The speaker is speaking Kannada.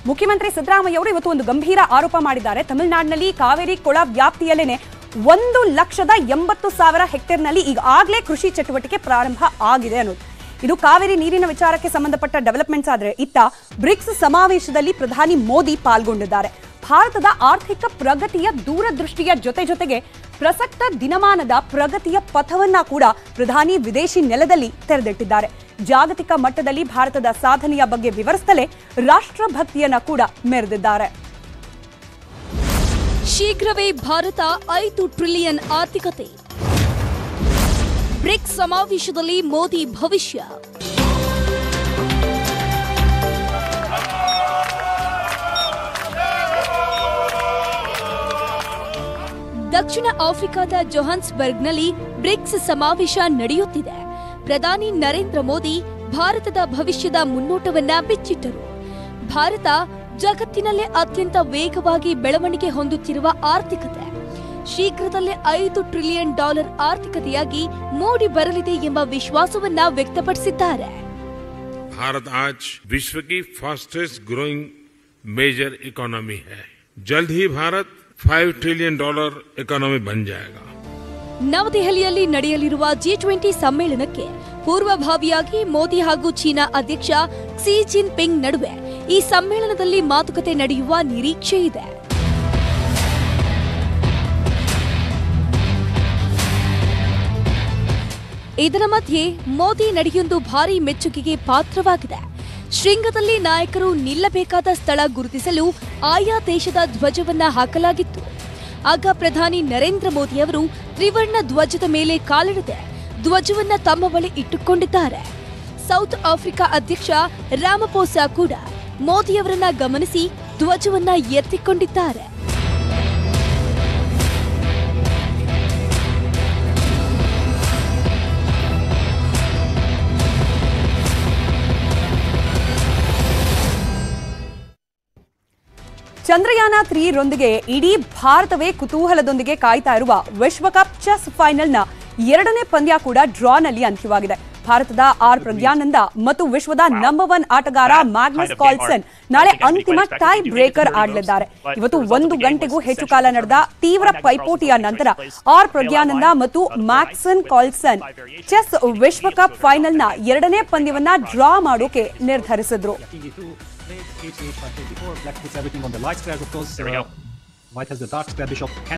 ಮುಖ್ಯಮಂತ್ರಿ ಸಿದ್ದರಾಮಯ್ಯ ಅವರು ಇವತ್ತು ಒಂದು ಗಂಭೀರ ಆರೋಪ ಮಾಡಿದ್ದಾರೆ ತಮಿಳುನಾಡಿನಲ್ಲಿ ಕಾವೇರಿ ಕೊಳ ವ್ಯಾಪ್ತಿಯಲ್ಲೇನೆ ಒಂದು ಲಕ್ಷದ ಎಂಬತ್ತು ಸಾವಿರ ಹೆಕ್ಟೇರ್ನಲ್ಲಿ ಈಗಾಗಲೇ ಕೃಷಿ ಚಟುವಟಿಕೆ ಪ್ರಾರಂಭ ಆಗಿದೆ ಅನ್ನೋದು ಇದು ಕಾವೇರಿ ನೀರಿನ ವಿಚಾರಕ್ಕೆ ಸಂಬಂಧಪಟ್ಟ ಡೆವಲಪ್ಮೆಂಟ್ಸ್ ಆದ್ರೆ ಇತ್ತ ಬ್ರಿಕ್ಸ್ ಸಮಾವೇಶದಲ್ಲಿ ಪ್ರಧಾನಿ ಮೋದಿ ಪಾಲ್ಗೊಂಡಿದ್ದಾರೆ ಭಾರತದ ಆರ್ಥಿಕ ಪ್ರಗತಿಯ ದೂರದೃಷ್ಟಿಯ ಜೊತೆ ಜೊತೆಗೆ ಪ್ರಸಕ್ತ ದಿನಮಾನದ ಪ್ರಗತಿಯ ಪಥವನ್ನ ಕೂಡ ಪ್ರಧಾನಿ ವಿದೇಶಿ ನೆಲದಲ್ಲಿ ತೆರೆದಿಟ್ಟಿದ್ದಾರೆ ಜಾಗತಿಕ ಮಟ್ಟದಲ್ಲಿ ಭಾರತದ ಸಾಧನೆಯ ಬಗ್ಗೆ ವಿವರಿಸಲೇ ರಾಷ್ಟ್ರಭಕ್ತಿಯನ್ನ ಕೂಡ ಮೆರೆದಿದ್ದಾರೆ ಶೀಘ್ರವೇ ಭಾರತ ಐದು ಟ್ರಿಲಿಯನ್ ಆರ್ಥಿಕತೆ ಬ್ರಿಕ್ಸ್ ಸಮಾವೇಶದಲ್ಲಿ ಮೋದಿ ಭವಿಷ್ಯ ದಕ್ಷಿಣ ಆಫ್ರಿಕಾದ ಜೊಹಾನ್ಸ್ಬರ್ಗ್ನಲ್ಲಿ ಬ್ರಿಕ್ಸ್ ಸಮಾವೇಶ ನಡೆಯುತ್ತಿದೆ ಪ್ರಧಾನಿ ನರೇಂದ್ರ ಮೋದಿ ಭಾರತದ ಭವಿಷ್ಯದ ಮುನ್ನೋಟವನ್ನ ಬಿಚ್ಚಿಟ್ಟರು ಭಾರತ ಜಗತ್ತಿನಲ್ಲೇ ಅತ್ಯಂತ ವೇಗವಾಗಿ ಬೆಳವಣಿಗೆ ಹೊಂದುತ್ತಿರುವ ಆರ್ಥಿಕತೆ ಶೀಘ್ರದಲ್ಲೇ ಐದು ಟ್ರಿಲಿಯನ್ ಡಾಲರ್ ಆರ್ಥಿಕತೆಯಾಗಿ ಮೂಡಿ ಬರಲಿದೆ ಎಂಬ ವಿಶ್ವಾಸವನ್ನ ವ್ಯಕ್ತಪಡಿಸಿದ್ದಾರೆ भारत आज विश्व की फास्टेस्ट ग्रोइंग मेजर इकोनॉमी है जल्द ही Bharat five trillion dollar economy बन जाएगा ನವದೆಹಲಿಯಲ್ಲಿ ನಡೆಯಲಿರುವ ಜಿ ಟ್ವೆಂಟಿ ಸಮ್ಮೇಳನಕ್ಕೆ ಪೂರ್ವಭಾವಿಯಾಗಿ ಮೋದಿ ಹಾಗೂ ಚೀನಾ ಅಧ್ಯಕ್ಷ ಕ್ಸಿ ಜಿನ್ ಪಿಂಗ್ ನಡುವೆ ಈ ಸಮ್ಮೇಳನದಲ್ಲಿ ಮಾತುಕತೆ ನಡೆಯುವ ನಿರೀಕ್ಷೆ ಇದೆ ಇದರ ಮಧ್ಯೆ ಮೋದಿ ನಡೆಯೊಂದು ಭಾರಿ ಮೆಚ್ಚುಗೆಗೆ ಪಾತ್ರವಾಗಿದೆ ಶೃಂಗದಲ್ಲಿ ನಾಯಕರು ನಿಲ್ಲಬೇಕಾದ ಸ್ಥಳ ಗುರುತಿಸಲು ಆಯಾ ದೇಶದ ಧ್ವಜವನ್ನ ಹಾಕಲಾಗಿತ್ತು ಆಗ ಪ್ರಧಾನಿ ನರೇಂದ್ರ ಮೋದಿ ಅವರು ತ್ರಿವರ್ಣ ಧ್ವಜದ ಮೇಲೆ ಕಾಲಿಡದೆ ಧ್ವಜವನ್ನ ತಮ್ಮ ಬಳಿ ಇಟ್ಟುಕೊಂಡಿದ್ದಾರೆ ಸೌತ್ ಆಫ್ರಿಕಾ ಅಧ್ಯಕ್ಷ ರಾಮಪೋಸಾ ಕೂಡ ಮೋದಿಯವರನ್ನ ಗಮನಿಸಿ ಧ್ವಜವನ್ನ ಎತ್ತಿಕೊಂಡಿದ್ದಾರೆ ಚಂದ್ರಯಾನ ತ್ರೀ ರೊಂದಿಗೆ ಇಡೀ ಭಾರತವೇ ಕುತೂಹಲದೊಂದಿಗೆ ಕಾಯ್ತಾ ಇರುವ ವಿಶ್ವಕಪ್ ಚೆಸ್ ಫೈನಲ್ನ ಎರಡನೇ ಪಂದ್ಯ ಕೂಡ ಡ್ರಾನಲ್ಲಿ ಅಂತ್ಯವಾಗಿದೆ ಭಾರತದ ಆರ್ ಪ್ರಜ್ಞಾನಂದ ಮತ್ತು ವಿಶ್ವದ ನಂಬರ್ ಒನ್ ಆಟಗಾರ ಮ್ಯಾಗ್ನಸ್ ಕಾಲ್ಸನ್ ನಾಳೆ ಅಂತಿಮ ಟೈ ಬ್ರೇಕರ್ ಆಡಲಿದ್ದಾರೆ ಇವತ್ತು ಒಂದು ಗಂಟೆಗೂ ಹೆಚ್ಚು ಕಾಲ ನಡೆದ ತೀವ್ರ ಪೈಪೋಟಿಯ ನಂತರ ಆರ್ ಪ್ರಜ್ಞಾನಂದ ಮತ್ತು ಮ್ಯಾಕ್ಸನ್ ಕಾಲ್ಸನ್ ಚೆಸ್ ವಿಶ್ವಕಪ್ ಫೈನಲ್ನ ಎರಡನೇ ಪಂದ್ಯವನ್ನ ಡ್ರಾ ಮಾಡೋಕೆ ನಿರ್ಧರಿಸಿದ್ರು Played 88 by 54. Black puts everything on the light square, of course. There we uh, go. White has the dark square bishop.